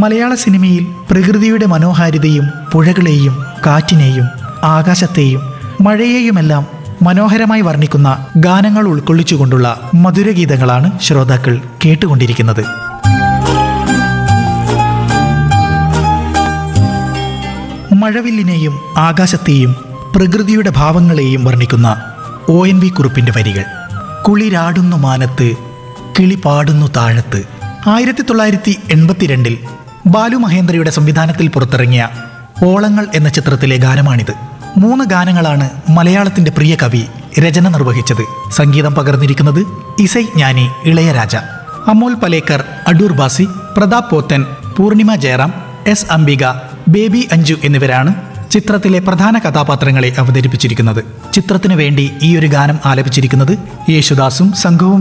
മലയാള സിനിമയിൽ പ്രകൃതിയുടെ മനോഹാരിതയും പുഴകളെയും കാറ്റിനെയും ആകാശത്തെയും മഴയെയുമെല്ലാം മനോഹരമായി വർണ്ണിക്കുന്ന ഗാനങ്ങൾ ഉൾക്കൊള്ളിച്ചുകൊണ്ടുള്ള മധുരഗീതങ്ങളാണ് ശ്രോതാക്കൾ കേട്ടുകൊണ്ടിരിക്കുന്നത് മഴവില്ലിനെയും ആകാശത്തെയും പ്രകൃതിയുടെ ഭാവങ്ങളെയും വർണ്ണിക്കുന്ന ഒ എൻ വി കുറുപ്പിന്റെ വരികൾ കുളിരാടുന്നു മാനത്ത് കിളി പാടുന്നു താഴത്ത് ആയിരത്തി തൊള്ളായിരത്തി എൺപത്തിരണ്ടിൽ ബാലു മഹേന്ദ്രയുടെ സംവിധാനത്തിൽ പുറത്തിറങ്ങിയ ഓളങ്ങൾ എന്ന ചിത്രത്തിലെ ഗാനമാണിത് മൂന്ന് ഗാനങ്ങളാണ് മലയാളത്തിന്റെ പ്രിയ കവി രചന നിർവഹിച്ചത് സംഗീതം പകർന്നിരിക്കുന്നത് ഇസൈ ജ്ഞാനി ഇളയരാജ അമോൽ പലേക്കർ അടൂർ ബാസി പ്രതാപ് പോത്തൻ പൂർണിമ ജയറാം എസ് അംബിക ബേബി അഞ്ജു എന്നിവരാണ് ചിത്രത്തിലെ പ്രധാന കഥാപാത്രങ്ങളെ അവതരിപ്പിച്ചിരിക്കുന്നത് ചിത്രത്തിനു വേണ്ടി ഈ ഒരു ഗാനം ആലപിച്ചിരിക്കുന്നത് യേശുദാസും സംഘവും